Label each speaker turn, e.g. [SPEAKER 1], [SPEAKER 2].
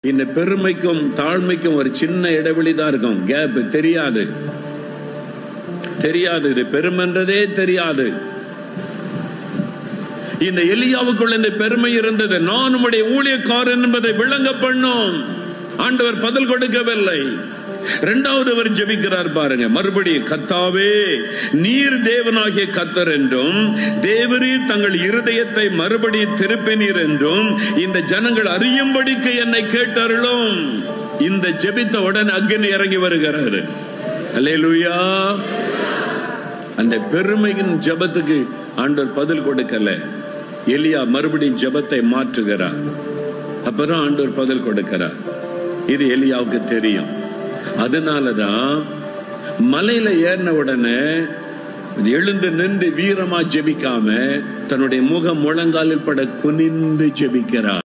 [SPEAKER 1] இந்த பெருமைக்கும் தாழ்மைக்கும் ஒரு சின்ன இடைவெளி தான் இருக்கும் கேப் தெரியாது தெரியாது இது பெருமென்றதே தெரியாது இந்த எலியாவுக்குள்ள இந்த பெருமை இருந்தது நான் உம்முடைய ஊழியக்காரன் என்பதை விளங்க பண்ணும் ஆண்டவர் பதில் கொடுக்கவில்லை இரண்டாவது அவர் ஜெபிக்கிறார் பாருங்க மறுபடியும் கத்தாவே நீர் தேவனாகிய கத்தர் என்றும் தேவரீர் தங்கள் இருதயத்தை மறுபடியும் திருப்பினீர் என்றும் இந்த ஜனங்கள் அறியும்படிக்கு என்னை கேட்டருளும் இந்த ஜெபித்த உடனே அக்னி இறங்கி வருகிறாரு அல்லேலூயா அந்த பெருமையின் ஜெபத்துக்கு ஆண்டவர் பதில் கொடுக்கல எலியா மறுபடியும் ஜெபத்தை மாற்றுகிறார் அப்புறம் ஆண்டவர் பதில் கொடுக்கிறார் இது எலியாவுக்கு தெரியும் அதனாலதான் மலையில ஏறின உடனே எழுந்து நின்று வீரமா ஜெபிக்காம தன்னுடைய முகம் முழங்காலில் பட குனிந்து ஜெபிக்கிறார்